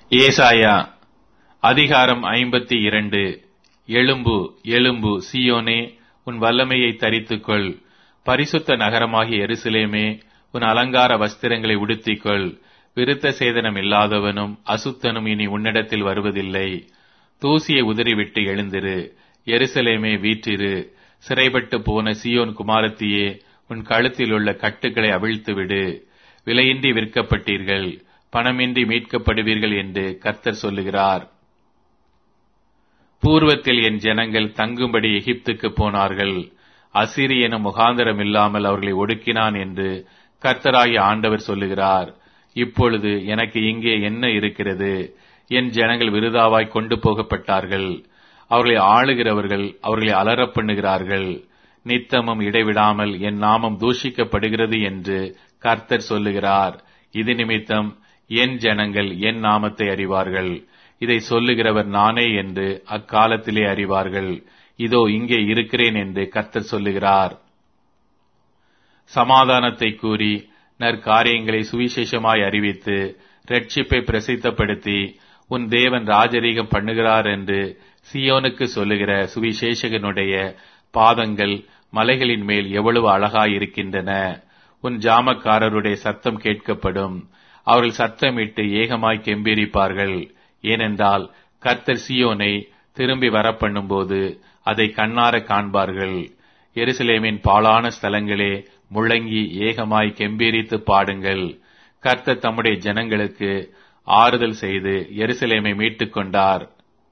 ஏசாயா அதிகாரம் ஐம்பத்தி இரண்டு எழும்பு எழும்பு சீயோனே உன் வல்லமையை தரித்துக்கொள் பரிசுத்த நகரமாகிய எருசலேமே உன் அலங்கார வஸ்திரங்களை உடுத்திக்கொள் விருத்த சேதனம் இல்லாதவனும் அசுத்தனும் இனி உன்னிடத்தில் வருவதில்லை தூசியை உதறிவிட்டு எழுந்திரு எருசலேமே வீற்றிரு சிறைப்பட்டு போன சியோன் குமாரத்தியே உன் கழுத்தில் உள்ள கட்டுக்களை அவிழ்த்துவிடு விலையின்றி விற்கப்பட்டீர்கள் பணமின்றி மீட்கப்படுவீர்கள் என்று கர்த்தர் சொல்லுகிறார் பூர்வத்தில் என் ஜனங்கள் தங்கும்படி எகிப்துக்கு போனார்கள் அசிரியனும் முகாந்திரம் இல்லாமல் அவர்களை ஒடுக்கினான் என்று கர்த்தராகிய ஆண்டவர் சொல்லுகிறார் இப்பொழுது எனக்கு இங்கே என்ன இருக்கிறது என் ஜனங்கள் விருதாவாய் கொண்டு போகப்பட்டார்கள் அவர்களை ஆளுகிறவர்கள் அவர்களை அலறப் பண்ணுகிறார்கள் நித்தமும் இடைவிடாமல் என் நாமம் தூஷிக்கப்படுகிறது என்று கர்த்தர் சொல்லுகிறார் இது நிமித்தம் என் ஜனங்கள் என் நாமத்தை அறிவார்கள் இதை சொல்லுகிறவர் நானே என்று அக்காலத்திலே அறிவார்கள் இதோ இங்கே இருக்கிறேன் என்று கர்த்தர் சொல்லுகிறார் சமாதானத்தை கூறி நற்காரியங்களை சுவிசேஷமாய் அறிவித்து ரட்சிப்பை பிரசித்தப்படுத்தி உன் தேவன் ராஜரீகம் பண்ணுகிறார் என்று சியோனுக்கு சொல்லுகிற சுவிசேஷகனுடைய பாதங்கள் மலைகளின் மேல் எவ்வளவு அழகாயிருக்கின்றன உன் ஜாமக்காரருடைய சத்தம் கேட்கப்படும் அவர்கள் சத்தமிட்டு ஏகமாய் கெம்பீரிப்பார்கள் ஏனென்றால் கர்த்தர் சியோனை திரும்பி வரப்பண்ணும்போது அதை கண்ணார காண்பார்கள் எருசலேமின் பாழான ஸ்தலங்களே முழங்கி ஏகமாய் கெம்பீரித்து பாடுங்கள் கர்த்தர் தம்முடைய ஜனங்களுக்கு ஆறுதல் செய்து எருசலேமை மீட்டுக் கொண்டார்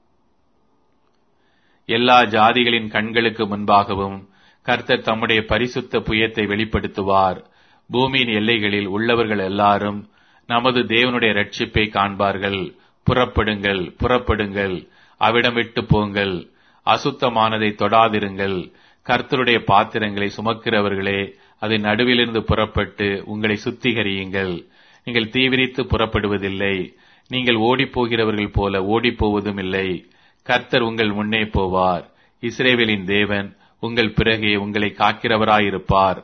எல்லா ஜாதிகளின் கண்களுக்கு முன்பாகவும் கர்த்தர் தம்முடைய பரிசுத்த புயத்தை வெளிப்படுத்துவார் பூமியின் எல்லைகளில் உள்ளவர்கள் எல்லாரும் நமது தேவனுடைய ரட்சிப்பை காண்பார்கள் புறப்படுங்கள் புறப்படுங்கள் அவிடம் விட்டு போங்கள் அசுத்தமானதை தொடாதிருங்கள் கர்த்தருடைய பாத்திரங்களை சுமக்கிறவர்களே அதன் நடுவிலிருந்து புறப்பட்டு உங்களை சுத்திகரியுங்கள் நீங்கள் தீவிரித்து புறப்படுவதில்லை நீங்கள் ஓடிப்போகிறவர்கள் போல ஓடிப்போவதும் இல்லை கர்த்தர் உங்கள் முன்னே போவார் இஸ்ரேவேலின் தேவன் உங்கள் பிறகே உங்களை காக்கிறவராயிருப்பார்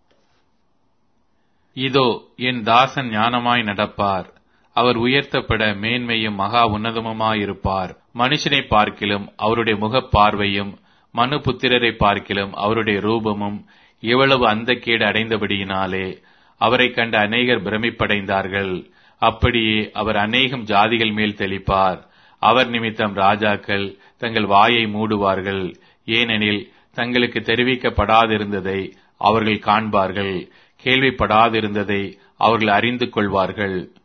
இதோ என் தாசன் ஞானமாய் நடப்பார் அவர் உயர்த்தப்பட மேன்மையும் மகா உன்னதமுமாயிருப்பார் மனுஷனை பார்க்கிலும் அவருடைய முகப் பார்வையும் மனு புத்திரரை பார்க்கிலும் அவருடைய ரூபமும் எவ்வளவு அந்த கேடு அடைந்தபடியினாலே அவரை கண்ட அநேகர் பிரமிப்படைந்தார்கள் அப்படியே அவர் அநேகம் ஜாதிகள் மேல் தெளிப்பார் அவர் நிமித்தம் ராஜாக்கள் தங்கள் வாயை மூடுவார்கள் ஏனெனில் தங்களுக்கு தெரிவிக்கப்படாதிருந்ததை அவர்கள் காண்பார்கள் கேள்விப்படாதிருந்ததை அவர்கள் அறிந்து கொள்வார்கள்